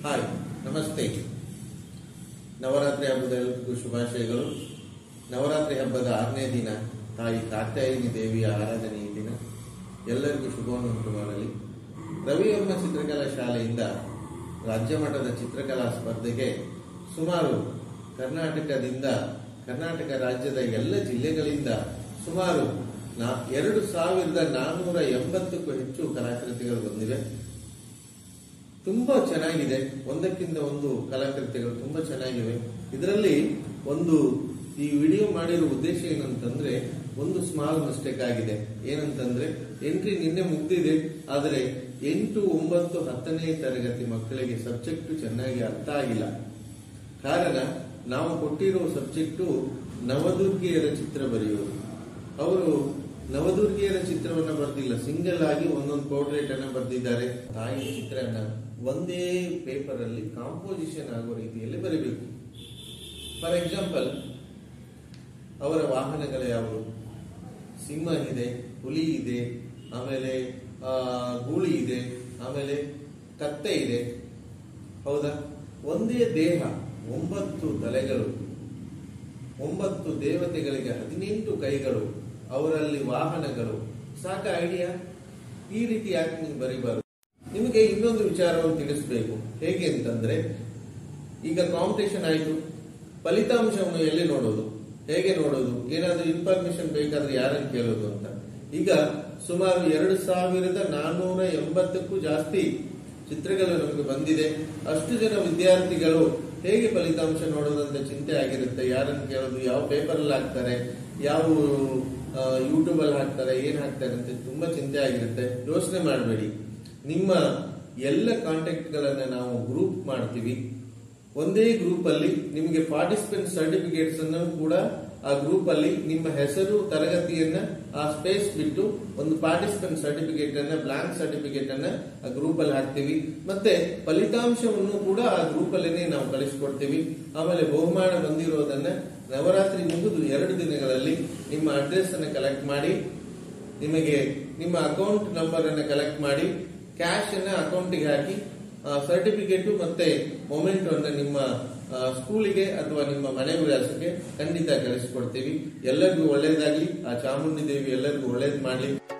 hi ನಮಸ್ತೆ ನವರಾತ್ರಿ ಹಬ್ಬದ ಎಲ್ಲರಿಗೂ ಶುಭಾಶಯಗಳು ನವರಾತ್ರಿ ಹಬ್ಬದ ಆರನೇ ದಿನ ತಾಯಿ ಕಾತ್ಯಾಯಿನಿ ದೇವಿಯ ಆರಾಧನೆ ಈ ದಿನ ಎಲ್ಲರಿಗೂ ಶುಭವನ್ನು ಉಂಟು ಮಾಡಲಿ ರವಿವರ್ಮ ಚಿತ್ರಕಲಾ ಶಾಲೆಯಿಂದ ರಾಜ್ಯ ಮಟ್ಟದ ಚಿತ್ರಕಲಾ ಸ್ಪರ್ಧೆಗೆ ಸುಮಾರು ಕರ್ನಾಟಕದಿಂದ ಕರ್ನಾಟಕ ರಾಜ್ಯದ ಎಲ್ಲ ಜಿಲ್ಲೆಗಳಿಂದ ಸುಮಾರು ನಾ ಎರಡು ಸಾವಿರದ ನಾನ್ನೂರ ಎಂಬತ್ತಕ್ಕೂ ಹೆಚ್ಚು ಕಲಾಕೃತಿಗಳು ಬಂದಿವೆ ತುಂಬಾ ಚೆನ್ನಾಗಿದೆ ಒಂದಕ್ಕಿಂತ ಒಂದು ಕಲಾಕೃತಿಗಳು ತುಂಬಾ ಚೆನ್ನಾಗಿವೆ ಇದರಲ್ಲಿ ಒಂದು ಈ ವಿಡಿಯೋ ಮಾಡಿರೋ ಉದ್ದೇಶ ಏನಂತಂದ್ರೆ ಒಂದು ಸ್ಮಾಲ್ ಮಿಸ್ಟೇಕ್ ಆಗಿದೆ ಏನಂತಂದ್ರೆ ಎಂಟ್ರಿ ನಿನ್ನೆ ಮುಗ್ದಿದೆ ಆದರೆ ಎಂಟು ಒಂಬತ್ತು ಹತ್ತನೇ ತರಗತಿ ಮಕ್ಕಳಿಗೆ ಸಬ್ಜೆಕ್ಟ್ ಚೆನ್ನಾಗಿ ಅರ್ಥ ಆಗಿಲ್ಲ ಕಾರಣ ನಾವು ಕೊಟ್ಟಿರೋ ಸಬ್ಜೆಕ್ಟು ನವದುರ್ಗಿಯರ ಚಿತ್ರ ಬರೆಯುವುದು ಅವರು ನವದುರ್ಗಿಯರ ಚಿತ್ರವನ್ನ ಬರೆದಿಲ್ಲ ಸಿಂಗಲ್ ಆಗಿ ಒಂದೊಂದು ಪೋರ್ಟ್ರೇಟ್ ಅನ್ನ ಬರೆದಿದ್ದಾರೆ ತಾಯಿ ಚಿತ್ರನ ಒಂದೇ ಪೇಪರ್ ಅಲ್ಲಿ ಕಾಂಪೋಸಿಷನ್ ಆಗುವ ರೀತಿಯಲ್ಲಿ ಬರೀಬೇಕು ಫಾರ್ ಎಕ್ಸಾಂಪಲ್ ಅವರ ವಾಹನಗಳು ಯಾವುವು ಸಿಂಹ ಇದೆ ಹುಲಿ ಇದೆ ಆಮೇಲೆ ಆ, ಗೂಳಿ ಇದೆ ಆಮೇಲೆ ಕತ್ತೆ ಇದೆ ಹೌದಾ ಒಂದೇ ದೇಹ ಒಂಬತ್ತು ತಲೆಗಳು ಒಂಬತ್ತು ದೇವತೆಗಳಿಗೆ ಹದಿನೆಂಟು ಕೈಗಳು ಅವರಲ್ಲಿ ವಾಹನಗಳು ಸಾಕ ಐಡಿಯಾ ಈ ರೀತಿ ಯಾಕೆ ನೀವು ಬರೀಬಾರದು ನಿಮಗೆ ಇನ್ನೊಂದು ವಿಚಾರವನ್ನು ತಿಳಿಸಬೇಕು ಹೇಗೆ ಅಂತಂದ್ರೆ ಈಗ ಕಾಂಪಿಟೇಷನ್ ಆಯಿತು ಫಲಿತಾಂಶವನ್ನು ಎಲ್ಲಿ ನೋಡೋದು ಹೇಗೆ ನೋಡೋದು ಏನಾದ್ರೂ ಇನ್ಫಾರ್ಮೇಶನ್ ಬೇಕಾದ್ರೆ ಯಾರನ್ನು ಕೇಳೋದು ಅಂತ ಈಗ ಸುಮಾರು ಎರಡು ಸಾವಿರದ ನಾನ್ನೂರ ಎಂಬತ್ತಕ್ಕೂ ಜಾಸ್ತಿ ಚಿತ್ರಗಳು ನಮಗೆ ಬಂದಿದೆ ಅಷ್ಟು ಜನ ವಿದ್ಯಾರ್ಥಿಗಳು ಹೇಗೆ ಫಲಿತಾಂಶ ನೋಡೋದಂತ ಚಿಂತೆ ಆಗಿರುತ್ತೆ ಯಾರನ್ನು ಕೇಳೋದು ಯಾವ ಪೇಪರ್ ಅಲ್ಲಿ ಹಾಕ್ತಾರೆ ಯಾವ ಯೂಟ್ಯೂಬ್ ಅಲ್ಲಿ ಹಾಕ್ತಾರೆ ಏನ್ ಹಾಕ್ತಾರೆ ಅಂತ ತುಂಬಾ ಚಿಂತೆ ಆಗಿರುತ್ತೆ ಯೋಚನೆ ಮಾಡಬೇಡಿ ನಿಮ್ಮ ಎಲ್ಲ ಕಾಂಟ್ಯಾಕ್ಟ್ ಗಳನ್ನ ನಾವು ಗ್ರೂಪ್ ಮಾಡ್ತೀವಿ ಒಂದೇ ಗ್ರೂಪ್ ಅಲ್ಲಿ ನಿಮಗೆ ಪಾರ್ಟಿಸಿಪೆಂಟ್ ಸರ್ಟಿಫಿಕೇಟ್ಸ್ ಅನ್ನು ಕೂಡ ಆ ಗ್ರೂಪ್ ಅಲ್ಲಿ ನಿಮ್ಮ ಹೆಸರು ತರಗತಿಯನ್ನ ಆ ಸ್ಪೇಸ್ ಬಿಟ್ಟು ಒಂದು ಪಾರ್ಟಿಸಿಪೆಂಟ್ ಸರ್ಟಿಫಿಕೇಟ್ ಅನ್ನ ಬ್ಲಾಂಕ್ ಸರ್ಟಿಫಿಕೇಟ್ ಅನ್ನ ಆ ಗ್ರೂಪ್ ಅಲ್ಲಿ ಹಾಕ್ತೀವಿ ಮತ್ತೆ ಫಲಿತಾಂಶವನ್ನು ಕೂಡ ಆ ಗ್ರೂಪ್ ಅಲ್ಲೇನೆ ನಾವು ಕಳಿಸ್ಕೊಡ್ತೀವಿ ಆಮೇಲೆ ಬಹುಮಾನ ಬಂದಿರೋದನ್ನ ನವರಾತ್ರಿ ಮುಗಿದು ಎರಡು ದಿನಗಳಲ್ಲಿ ನಿಮ್ಮ ಅಡ್ರೆಸ್ ಅನ್ನ ಕಲೆಕ್ಟ್ ಮಾಡಿ ನಿಮಗೆ ನಿಮ್ಮ ಅಕೌಂಟ್ ನಂಬರ್ ಅನ್ನ ಕಲೆಕ್ಟ್ ಮಾಡಿ ಕ್ಯಾಶ್ ಅನ್ನ ಅಕೌಂಟಿಗೆ ಹಾಕಿ ಸರ್ಟಿಫಿಕೇಟ್ ಮತ್ತೆ ಮೊಮೆಂಟ್ ಅನ್ನ ನಿಮ್ಮ ಆ, ಸ್ಕೂಲಿಗೆ ಅಥವಾ ನಿಮ್ಮ ಮನೆ ವಿಳಾಸಕ್ಕೆ ಖಂಡಿತ ಕಳಿಸ್ಕೊಡ್ತೀವಿ ಎಲ್ಲರಿಗೂ ಒಳ್ಳೇದಾಗ್ಲಿ ಆ ಚಾಮುಂಡಿ ದೇವಿ ಎಲ್ಲರಿಗೂ ಒಳ್ಳೇದ್ ಮಾಡ್ಲಿ